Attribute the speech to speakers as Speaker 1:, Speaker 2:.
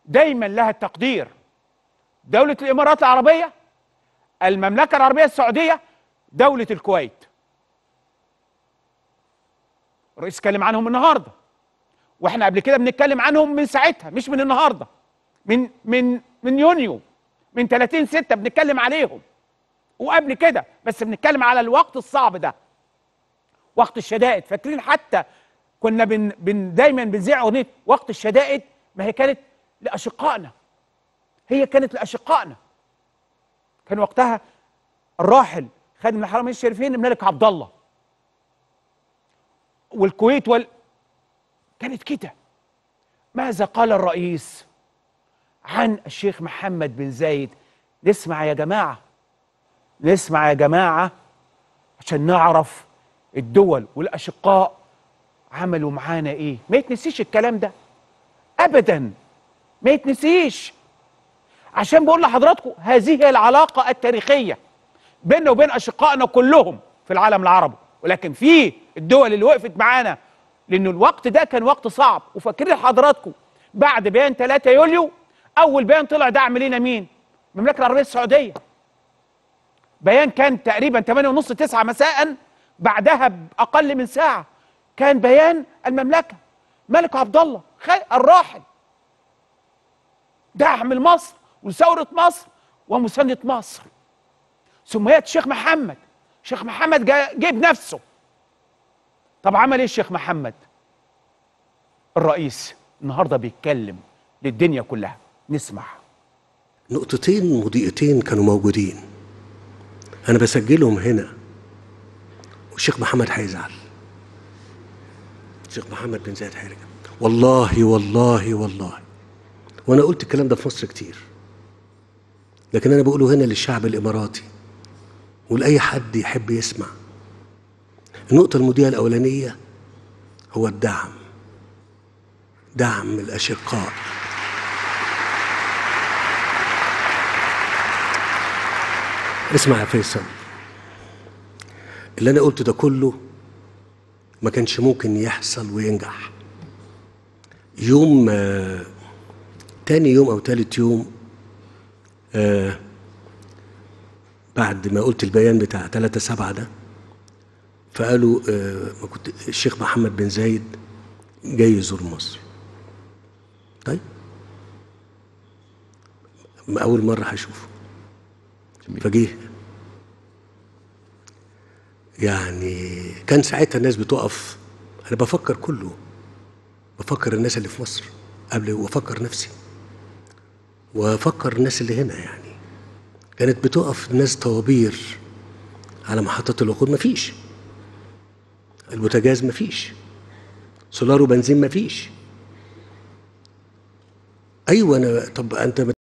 Speaker 1: دايما لها التقدير دولة الإمارات العربية المملكة العربية السعودية دولة الكويت الرئيس اتكلم عنهم النهارده واحنا قبل كده بنتكلم عنهم من ساعتها مش من النهارده من من من يونيو من 30 6 بنتكلم عليهم وقبل كده بس بنتكلم على الوقت الصعب ده وقت الشدائد فاكرين حتى كنا بن بن دايما بنذيع اغنيه وقت الشدائد ما هي كانت لاشقائنا هي كانت لاشقائنا كان وقتها الراحل خادم الحرمين الشريفين الملك عبد الله والكويت وال كانت كده ماذا قال الرئيس عن الشيخ محمد بن زايد نسمع يا جماعه نسمع يا جماعه عشان نعرف الدول والاشقاء عملوا معانا ايه ما يتنسيش الكلام ده ابدا ما يتنسيش عشان بقول لحضراتكم هذه هي العلاقه التاريخيه بيننا وبين اشقائنا كلهم في العالم العربي ولكن في الدول اللي وقفت معانا لانه الوقت ده كان وقت صعب وفاكرين حضراتكم بعد بيان 3 يوليو اول بيان طلع دعم لينا مين المملكه العربيه السعوديه بيان كان تقريبا 8 ونص 9 مساء بعدها باقل من ساعه كان بيان المملكه ملك عبد الله الراحل دعم لمصر وثوره مصر ومسانده مصر ثم ياتي الشيخ محمد الشيخ محمد جه بنفسه طب عمل ايه الشيخ محمد الرئيس النهارده بيتكلم للدنيا كلها نسمع
Speaker 2: نقطتين مضيئتين كانوا موجودين انا بسجلهم هنا والشيخ محمد هيزعل الشيخ محمد بن زايد هيرجع والله والله والله وانا قلت الكلام ده في مصر كتير لكن انا بقوله هنا للشعب الاماراتي ولاي حد يحب يسمع النقطة المضيئة الأولانية هو الدعم دعم الأشقاء اسمع يا فيصل اللي أنا قلته ده كله ما كانش ممكن يحصل وينجح يوم آه تاني يوم أو تالت يوم آه بعد ما قلت البيان بتاع 3 سبعة ده فقالوا آه ما كنت الشيخ محمد بن زايد جاي يزور مصر طيب أول مرة هشوفه فجه يعني كان ساعتها الناس بتقف أنا بفكر كله بفكر الناس اللي في مصر قبل وأفكر نفسي وأفكر الناس اللي هنا يعني كانت بتقف ناس طوابير على محطة الوقود مفيش البوتاجاز مفيش سولار وبنزين مفيش ايوه انا طب انت